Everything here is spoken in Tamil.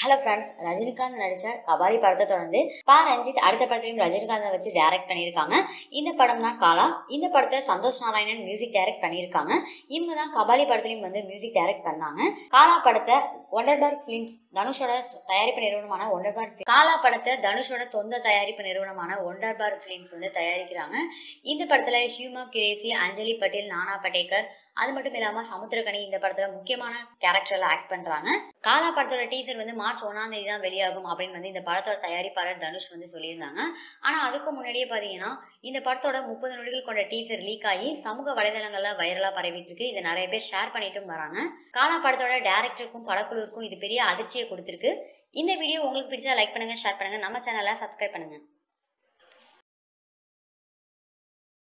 ஹலோ ஃப்ரெண்ட்ஸ் ரஜினிகாந்த் நடிச்ச கபாலி படத்தை தொடர்ந்து பா ரஞ்சித் அடுத்த படத்திலையும் ரஜினிகாந்தை வச்சு டைரக்ட் பண்ணியிருக்காங்க இந்த படம் தான் காலா இந்த படத்தை சந்தோஷ் நாராயணன் மியூசிக் டைரக்ட் பண்ணியிருக்காங்க இவங்க தான் கபாலி படத்துலையும் வந்து மியூசிக் டைரக்ட் பண்ணாங்க காலா படத்தை ஒண்டர்பர்க் ஃபிலிம்ஸ் தனுஷோட தயாரிப்பு நிறுவனமான ஒண்டர்பர்க் காலா படத்தை தனுஷோட சொந்த தயாரிப்பு நிறுவனமான ஒண்டர்பர்க் ஃபிலிம்ஸ் வந்து தயாரிக்கிறாங்க இந்த படத்துல ஹியூமா கிரேசி அஞ்சலி பட்டேல் நானா பட்டேக்கர் அது மட்டும் இல்லாம சமுத்திரகனி இந்த படத்துல முக்கியமான கேரக்டர்ல ஆக்ட் பண்றாங்க காலா படத்தோட டீசர் வந்து மார்ச் ஒன்னாம் தேதி தான் வெளியாகும் அப்படின்னு வந்து இந்த படத்தோட தயாரிப்பாளர் தனுஷ் வந்து சொல்லியிருந்தாங்க ஆனா அதுக்கு முன்னாடியே பாத்தீங்கன்னா இந்த படத்தோட முப்பது நொடிகள் கொண்ட டீசர் லீக் ஆகி சமூக வலைதளங்கள்ல வைரலா பரவிட்டு இருக்கு இதை நிறைய பேர் ஷேர் பண்ணிட்டும் வராங்க காலா படத்தோட டேரக்டருக்கும் படக்குழுவுக்கும் இது பெரிய அதிர்ச்சியை கொடுத்திருக்கு இந்த வீடியோ உங்களுக்கு பிடிச்சா லைக் பண்ணுங்க ஷேர் பண்ணுங்க நம்ம சேனலை சப்ஸ்கிரைப் பண்ணுங்க